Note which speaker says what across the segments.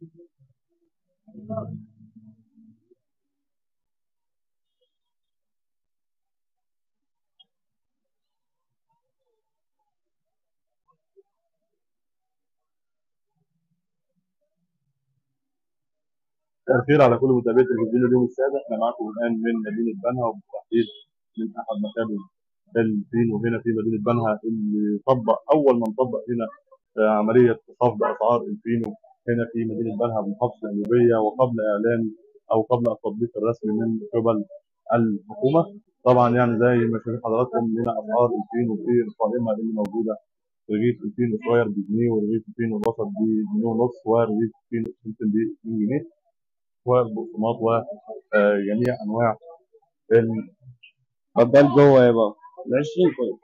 Speaker 1: الخير على كل متابعي تلفزيون اليوم السابع احنا معاكم الان من مدينه بنها وبالتحديد من احد مكاتب الفينو هنا في مدينه بنها اللي طبق اول من طبق هنا آه، عمليه خفض اسعار الفينو هنا في مدينه بنها بمحافظه القليوبيه وقبل اعلان او قبل التطبيق الرسمي من قبل الحكومه طبعا يعني زي ما شايفين حضراتكم هنا اسعار الفينو في القائمه اللي موجوده رغيف الفينو صغير بجنيه ورغيف الفينو الوسط بجنيه ونص ورغيف الفينو السمسم ب 2 جنيه والبقسماط وجميع انواع ال-
Speaker 2: اتفضل جوه يابا ال 20 كويس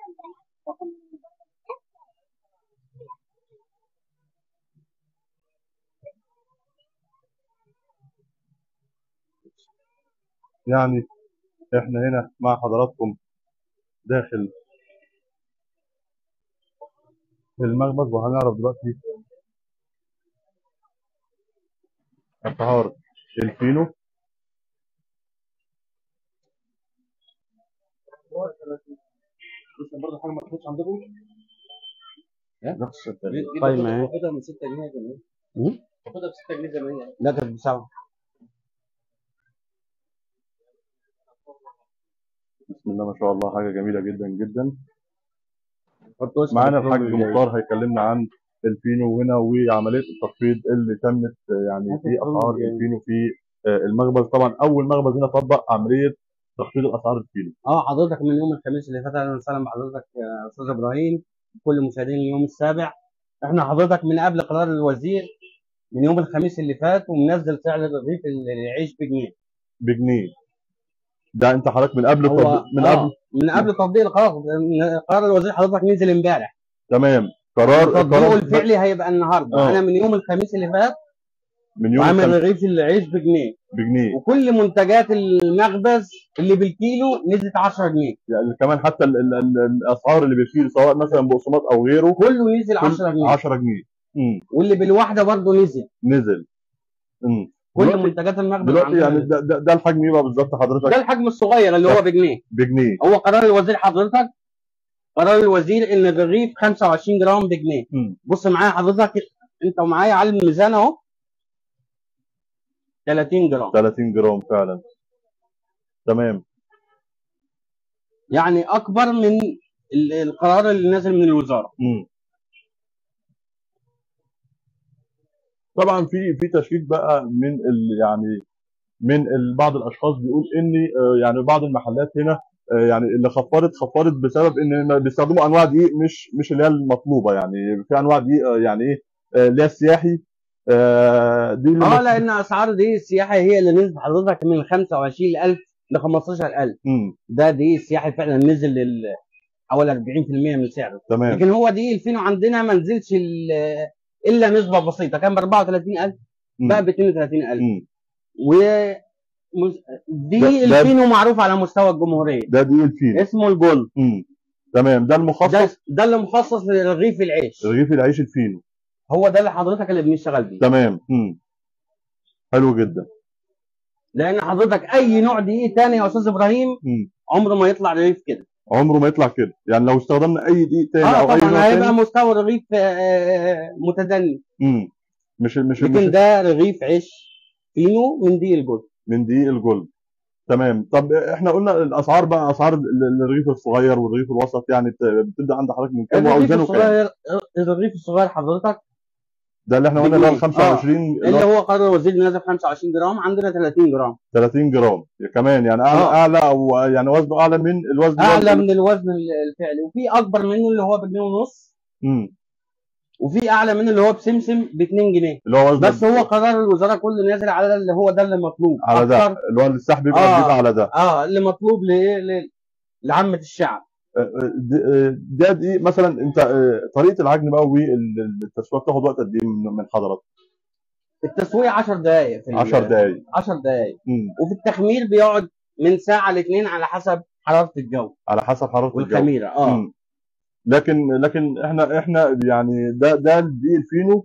Speaker 1: يعني احنا هنا مع حضراتكم داخل المخبز وهنعرف دلوقتي اسعار الفينو
Speaker 3: لسه برضه حاجه ما تاخدش عندكم
Speaker 2: نقص
Speaker 3: قايمه اهي باخدها من 6 جنيه زي ما هي
Speaker 2: مم؟
Speaker 3: باخدها ب 6 جنيه زي ما هي
Speaker 2: لا كانت بسبعة
Speaker 1: بسم الله ما شاء الله حاجه جميله جدا جدا
Speaker 2: حط وسط
Speaker 1: معانا
Speaker 2: الفرن
Speaker 1: الحاج
Speaker 2: اللي جاي.
Speaker 1: مختار هيكلمنا عن الفينو هنا وعمليه التخفيض اللي تمت يعني في اسعار الفينو في آه، المخبز طبعا اول مخبز هنا طبق عمليه تخفيض الاسعار الفينو
Speaker 2: اه حضرتك من يوم الخميس اللي فات اهلا وسهلا بحضرتك يا استاذ ابراهيم كل مشاهدين اليوم السابع احنا حضرتك من قبل قرار الوزير من يوم الخميس اللي فات ومنزل سعر رغيف العيش بجنيه
Speaker 1: بجنيه ده انت حضرتك من قبل
Speaker 2: هو
Speaker 1: التطبيق- من
Speaker 2: آه
Speaker 1: قبل
Speaker 2: من قبل تطبيق القرار قرار الوزير حضرتك نزل امبارح
Speaker 1: تمام قرار
Speaker 2: تطبيقه
Speaker 1: قرار
Speaker 2: الفعلي هيبقى النهارده
Speaker 1: آه.
Speaker 2: انا من يوم الخميس اللي فات
Speaker 1: من يوم
Speaker 2: وعامل
Speaker 1: الخميس
Speaker 2: رغيف العيش بجنيه
Speaker 1: بجنيه
Speaker 2: وكل منتجات المخبز اللي بالكيلو نزلت 10 جنيه
Speaker 1: يعني كمان حتى ال ال ال الاسعار اللي بالكيلو سواء مثلا بقسماط او غيره
Speaker 2: كله نزل 10 جنيه
Speaker 1: 10 جنيه امم
Speaker 2: واللي بالواحده برضه نزل
Speaker 1: نزل امم
Speaker 2: كل
Speaker 1: دلوقتي-
Speaker 2: منتجات المخبز
Speaker 1: دلوقتي
Speaker 2: عندنا
Speaker 1: يعني
Speaker 2: نزل.
Speaker 1: ده, ده, ده الحجم ايه بقى بالظبط حضرتك
Speaker 2: ده الحجم الصغير اللي هو بجنيه
Speaker 1: بجنيه
Speaker 2: هو قرار الوزير حضرتك قرار الوزير ان الرغيف 25 جرام بجنيه
Speaker 1: امم
Speaker 2: بص معايا حضرتك انت ومعايا على الميزان اهو 30 جرام
Speaker 1: 30 جرام فعلا تمام
Speaker 2: يعني اكبر من ال- القرار اللي نازل من الوزاره
Speaker 1: امم طبعا في في تشكيك بقى من ال يعني من ال- بعض الاشخاص بيقول ان آه، يعني بعض المحلات هنا آه، يعني اللي خفضت خفضت بسبب ان ما بيستخدموا انواع دقيق مش مش اللي هي المطلوبه يعني في انواع دقيق آه، يعني ايه آه، اللي هي السياحي آه، دي اللي
Speaker 2: اه
Speaker 1: مط-
Speaker 2: لان اسعار دي السياحه هي اللي نزلت حضرتك من 25000 ل 15000
Speaker 1: مم،
Speaker 2: ده دي السياحي فعلا نزل لل حوالي 40% من سعره
Speaker 1: تمام
Speaker 2: لكن هو دي الفينو عندنا ما نزلش ال- الا نسبه بسيطه كان ب 34000 بقى
Speaker 1: مم،
Speaker 2: ب 32000
Speaker 1: مم.
Speaker 2: و مز- دي
Speaker 1: ده- ده-
Speaker 2: الفينو معروف على مستوى الجمهوريه
Speaker 1: ده دقيق الفيل
Speaker 2: اسمه الجولد
Speaker 1: مم. تمام ده
Speaker 2: ده
Speaker 1: المخصص
Speaker 2: ده اللي مخصص لرغيف العيش
Speaker 1: رغيف العيش الفينو
Speaker 2: هو ده اللي حضرتك اللي بنشتغل بيه
Speaker 1: تمام مم. حلو جدا
Speaker 2: لان حضرتك اي نوع دقيق تاني يا استاذ ابراهيم
Speaker 1: مم.
Speaker 2: عمره ما يطلع رغيف كده
Speaker 1: عمره ما يطلع كده يعني لو استخدمنا اي دقيق تاني
Speaker 2: اه
Speaker 1: او اي نوع
Speaker 2: طبعا هيبقى
Speaker 1: تاني
Speaker 2: مستوى رغيف آه، متدني
Speaker 1: مم. مش مش
Speaker 2: لكن
Speaker 1: مش
Speaker 2: ده رغيف عيش فينو من دقيق الجولد
Speaker 1: من دقيق الجولد تمام طب احنا قلنا الاسعار بقى اسعار ال- الرغيف الصغير والرغيف الوسط يعني بت- بتبدا عند حضرتك من كام
Speaker 2: الرغيف
Speaker 1: واوزانه كام
Speaker 2: الصغير الرغيف الصغير حضرتك
Speaker 1: ده اللي احنا قلنا اللي هو ال
Speaker 2: بجنيه.
Speaker 1: 25 اللي
Speaker 2: اللي
Speaker 1: هو
Speaker 2: هو قرار الوزير نازل 25 جرام عندنا 30 جرام
Speaker 1: 30 جرام كمان يعني اعلى
Speaker 2: آه.
Speaker 1: اعلى او يعني وزنه اعلى من الوزن اللي هو-
Speaker 2: اعلى من الوزن الفعلي وفي اكبر منه اللي هو بجنيه ونص
Speaker 1: مم.
Speaker 2: وفي اعلى منه اللي هو بسمسم ب 2 جنيه
Speaker 1: اللي هو وزن
Speaker 2: بس هو قرار الوزاره كله نازل على اللي هو ده اللي مطلوب
Speaker 1: على ده
Speaker 2: أكتر.
Speaker 1: اللي هو السحب بيبقى
Speaker 2: آه.
Speaker 1: بيبقى على ده
Speaker 2: اه اللي مطلوب ل- ل- لعامه الشعب
Speaker 1: د- ده دقيق مثلا انت اه، طريقه العجن بقى والتسويه بتاخد وقت قد ايه من من حضرتك؟
Speaker 2: التسويه 10 دقائق في ال-
Speaker 1: 10 دقائق
Speaker 2: 10 دقائق
Speaker 1: مم.
Speaker 2: وفي التخمير بيقعد من ساعه لاثنين على حسب حراره الجو
Speaker 1: على حسب حراره الجو
Speaker 2: والخميره اه
Speaker 1: مم. لكن لكن احنا احنا يعني ده ده الدقيق الفينو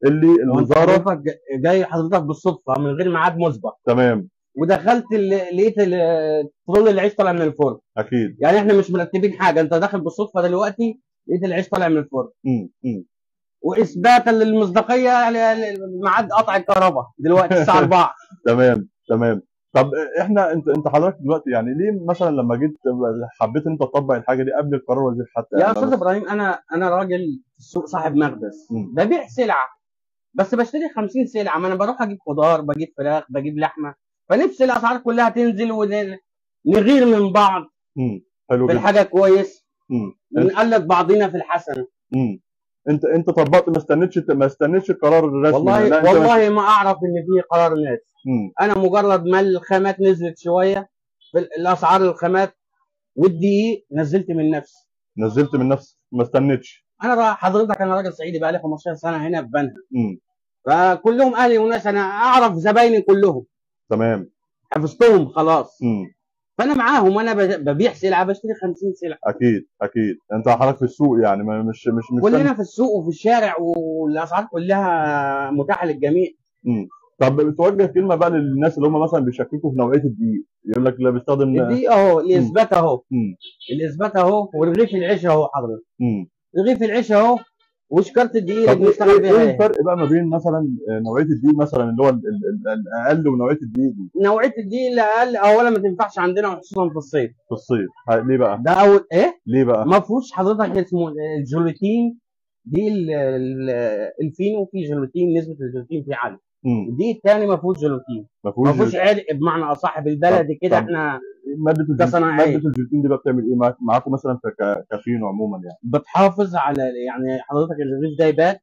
Speaker 1: اللي الوزاره
Speaker 2: حضرتك جا- جاي حضرتك بالصدفه من غير ميعاد مسبق
Speaker 1: تمام
Speaker 2: ودخلت ال- لقيت ال- طول العيش طالع من الفرن
Speaker 1: اكيد
Speaker 2: يعني احنا مش مرتبين حاجه انت داخل بالصدفه دلوقتي لقيت العيش طالع من الفرن
Speaker 1: مم. مم.
Speaker 2: واثباتا للمصداقيه ل- ل- ميعاد قطع الكهرباء دلوقتي الساعه 4
Speaker 1: تمام تمام طب احنا انت انت حضرتك دلوقتي يعني ليه مثلا لما جيت حبيت انت تطبق الحاجه دي قبل القرار وزير حتى
Speaker 2: يا
Speaker 1: يعني
Speaker 2: استاذ ابراهيم انا انا راجل في السوق صاحب مخبز
Speaker 1: مم.
Speaker 2: ببيع سلعه بس بشتري 50 سلعه ما انا بروح اجيب خضار بجيب فراخ بجيب لحمه فنفسي الاسعار كلها تنزل ونغير من بعض
Speaker 1: مم. حلو
Speaker 2: في
Speaker 1: جدا
Speaker 2: الحاجه كويس
Speaker 1: مم.
Speaker 2: ونقلد بعضينا في الحسن
Speaker 1: مم. انت انت طبقت ما استنيتش ما استنيتش القرار الرسمي
Speaker 2: والله
Speaker 1: لا انت
Speaker 2: والله ما اعرف ان في قرار ناس
Speaker 1: مم.
Speaker 2: انا مجرد ما الخامات نزلت شويه في ال- الاسعار الخامات والدقيق نزلت من نفسي
Speaker 1: نزلت من نفس ما استنيتش
Speaker 2: انا را- حضرتك انا راجل صعيدي بقى لي 15 سنه هنا في بنها
Speaker 1: مم.
Speaker 2: فكلهم اهلي وناس انا اعرف زبايني كلهم
Speaker 1: تمام
Speaker 2: حفظتهم خلاص
Speaker 1: مم.
Speaker 2: فانا معاهم انا ب- ببيع سلعه بشتري 50 سلعه
Speaker 1: اكيد اكيد انت حضرتك في السوق يعني ما مش مش مش
Speaker 2: كلنا في السوق وفي الشارع والاسعار كلها متاحه للجميع
Speaker 1: مم. طب بتوجه كلمه بقى للناس اللي هم مثلا بيشككوا في نوعيه الدقيق يقول لك لا بيستخدم
Speaker 2: دي اهو الاثبات اهو
Speaker 1: مم.
Speaker 2: الاثبات اهو ورغيف العيش اهو حضرتك
Speaker 1: مم.
Speaker 2: رغيف العيش اهو وشكاره الدقيق
Speaker 1: طب
Speaker 2: اللي
Speaker 1: ايه
Speaker 2: بنشتغل
Speaker 1: إيه
Speaker 2: بيها اهي.
Speaker 1: الفرق بقى ما بين مثلا آه، نوعيه الدقيق مثلا اللي هو ال- ال- ال- الاقل ونوعيه الدقيق دي
Speaker 2: نوعيه الدقيق اللي اقل اولا ما تنفعش عندنا وخصوصا في الصيف
Speaker 1: في الصيف ه- ليه بقى؟
Speaker 2: ده اول ايه
Speaker 1: ليه بقى؟
Speaker 2: ما فيهوش حضرتك اسمه الجلوتين دي ال- ال- الفينو فيه جلوتين نسبه الجلوتين فيه عاليه
Speaker 1: مم.
Speaker 2: الدقيق الثاني ما فيهوش جلوتين
Speaker 1: ما
Speaker 2: ما فيهوش
Speaker 1: فيهوش
Speaker 2: عرق بمعنى اصح بالبلدي كده
Speaker 1: طب.
Speaker 2: احنا
Speaker 1: ماده الجلوتين
Speaker 2: كصناعية.
Speaker 1: ماده الجلوتين دي بقى بتعمل ايه معاك- معاكم مثلا في ك- كافينو عموما يعني؟
Speaker 2: بتحافظ على يعني حضرتك الرغيف ده يبات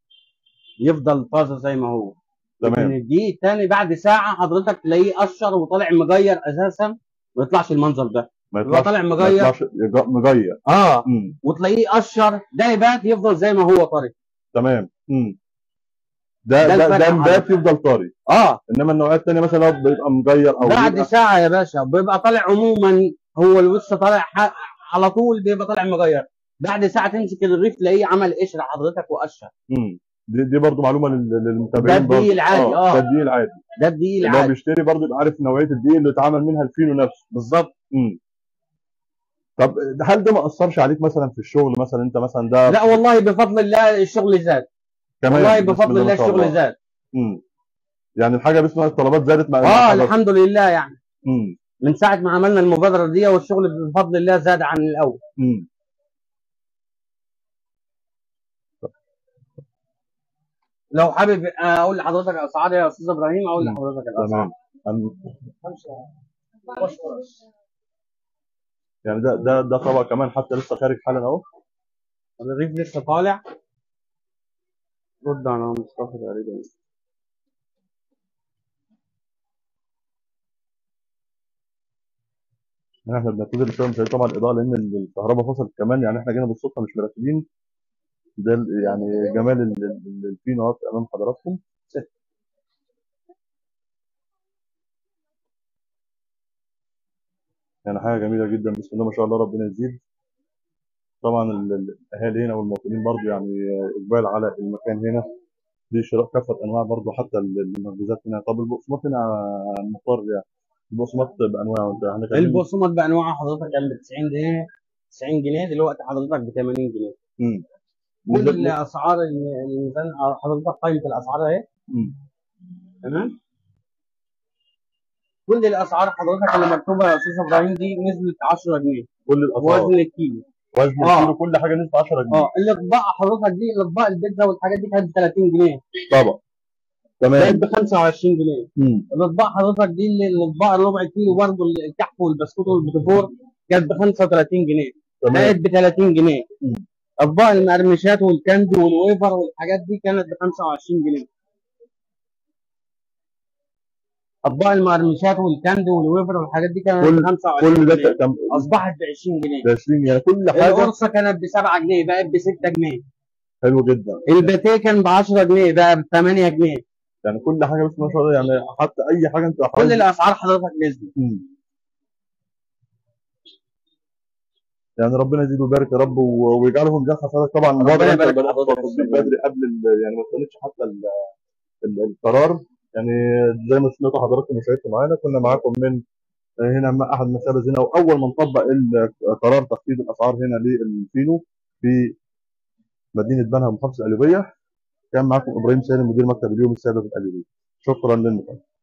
Speaker 2: يفضل طازه زي ما هو لكن
Speaker 1: تمام
Speaker 2: الدقيق الثاني بعد ساعه حضرتك تلاقيه قشر وطالع مغير اساسا ما يطلعش المنظر ده
Speaker 1: ما
Speaker 2: يبقى
Speaker 1: يطلعش
Speaker 2: طالع
Speaker 1: ما
Speaker 2: مغير
Speaker 1: يطلعش يج- مغير
Speaker 2: اه
Speaker 1: مم.
Speaker 2: وتلاقيه قشر ده يبات يفضل زي ما هو طري
Speaker 1: تمام مم. ده
Speaker 2: ده
Speaker 1: ده
Speaker 2: الفرق
Speaker 1: ده
Speaker 2: يا
Speaker 1: نبات
Speaker 2: حضرتك.
Speaker 1: يفضل طري
Speaker 2: اه
Speaker 1: انما النوعيه الثانيه مثلا هو بيبقى مغير او
Speaker 2: بعد
Speaker 1: بيبقى
Speaker 2: ساعه يا باشا بيبقى طالع عموما هو لسه طالع ح- على طول بيبقى طالع مغير بعد ساعه تمسك الرغيف تلاقيه عمل قشره حضرتك وقشر
Speaker 1: مم. دي, دي برضو معلومه لل-
Speaker 2: ده
Speaker 1: للمتابعين
Speaker 2: الدقيق
Speaker 1: برضو.
Speaker 2: العادي، آه.
Speaker 1: ده الدقيق العادي
Speaker 2: ده الدقيق
Speaker 1: اللي هو
Speaker 2: العادي
Speaker 1: بيشتري برضو يبقى عارف نوعيه الدقيق اللي اتعمل منها الفينو نفسه
Speaker 2: بالظبط
Speaker 1: مم. طب هل ده ما اثرش عليك مثلا في الشغل مثلا انت مثلا ده
Speaker 2: لا والله بفضل الله الشغل زاد
Speaker 1: كمان
Speaker 2: والله
Speaker 1: بسم
Speaker 2: بفضل الله
Speaker 1: ما شاء
Speaker 2: الشغل زاد
Speaker 1: مم. يعني الحاجه بسم الله الطلبات زادت مع
Speaker 2: اه
Speaker 1: مع-
Speaker 2: الحمد لله يعني
Speaker 1: مم.
Speaker 2: من ساعه ما عملنا المبادره دي والشغل بفضل الله زاد عن الاول
Speaker 1: مم.
Speaker 2: لو حابب اقول لحضرتك اسعار يا استاذ ابراهيم اقول
Speaker 1: مم.
Speaker 2: لحضرتك الاسعار
Speaker 1: تمام أنا- يعني ده ده ده طبق كمان حتى لسه خارج حالا اهو
Speaker 2: الرغيف لسه طالع رد على مصطفى تقريبا
Speaker 1: يعني احنا بنعتذر شويه مش طبعا الاضاءه لان الكهرباء فصلت كمان يعني احنا جينا بالصدفه مش مرتبين ده ال- يعني جمال ال- ال- الفينو اهو امام حضراتكم يعني حاجه جميله جدا بسم الله ما شاء الله ربنا يزيد طبعا ال- ال- الاهالي هنا والمواطنين برضو يعني اقبال على المكان هنا دي شراء كافه انواع برضو حتى ال- المخبوزات هنا طب البقسماط هنا مضطر يعني البقسماط بانواعه انت احنا كان
Speaker 2: البقسماط بانواعها حضرتك كان ب 90 جنيه 90 جنيه دلوقتي حضرتك ب 80 جنيه
Speaker 1: مم.
Speaker 2: كل
Speaker 1: نزل-
Speaker 2: الاسعار الم- الميزان حضرتك قائمه الاسعار اهي
Speaker 1: مم.
Speaker 2: تمام كل الاسعار حضرتك اللي مكتوبه يا استاذ ابراهيم دي نزلت 10 جنيه
Speaker 1: كل الاسعار
Speaker 2: وزن الكيلو
Speaker 1: وزن
Speaker 2: آه.
Speaker 1: الكيلو كل حاجه نزلت 10 جنيه
Speaker 2: اه الاطباق حضرتك دي الاطباق البيتزا والحاجات دي كانت ب 30 جنيه
Speaker 1: طبق
Speaker 2: بقت
Speaker 1: تمام
Speaker 2: ب 25 جنيه
Speaker 1: مم.
Speaker 2: الاطباق حضرتك دي اللي الاطباق الربع كيلو برضه الكحك والبسكوت والبتفور كانت ب 35 جنيه
Speaker 1: تمام
Speaker 2: بقت ب 30 جنيه
Speaker 1: مم.
Speaker 2: اطباق المقرمشات والكاندي والويفر والحاجات دي كانت ب 25 جنيه اطباق المقرمشات والكاندي والويفر والحاجات دي كانت
Speaker 1: كل-
Speaker 2: ب 25
Speaker 1: كل ده
Speaker 2: جنيه
Speaker 1: كان
Speaker 2: اصبحت ب 20 جنيه
Speaker 1: ب 20 يعني كل حاجه
Speaker 2: القرصه كانت ب 7 جنيه بقت ب 6 جنيه
Speaker 1: حلو جدا
Speaker 2: الباتيه كان ب 10 جنيه بقى ب 8 جنيه
Speaker 1: يعني كل حاجه بسم الله ما شاء الله يعني حتى اي حاجه انت
Speaker 2: كل
Speaker 1: عايز-
Speaker 2: الاسعار حضرتك نزلت
Speaker 1: مم. يعني ربنا يزيد ويبارك يا رب و- ويجعله ميزان حسنات طبعا
Speaker 2: ربنا
Speaker 1: الوضع انت
Speaker 2: يبارك
Speaker 1: بدات
Speaker 2: حضرتك
Speaker 1: التصديق
Speaker 2: الشغل.
Speaker 1: بدري قبل ال- يعني ما استنيتش حتى ال- ال- القرار يعني زي ما سمعتوا حضراتكم وشاهدتوا معانا كنا معاكم من هنا مع احد مخابز هنا واول من طبق ال- قرار تخفيض الاسعار هنا للفينو في مدينه بنها محافظه القليوبيه كان معكم ابراهيم سالم مدير مكتب اليوم السابق في القليوبيه شكرا للمتابعه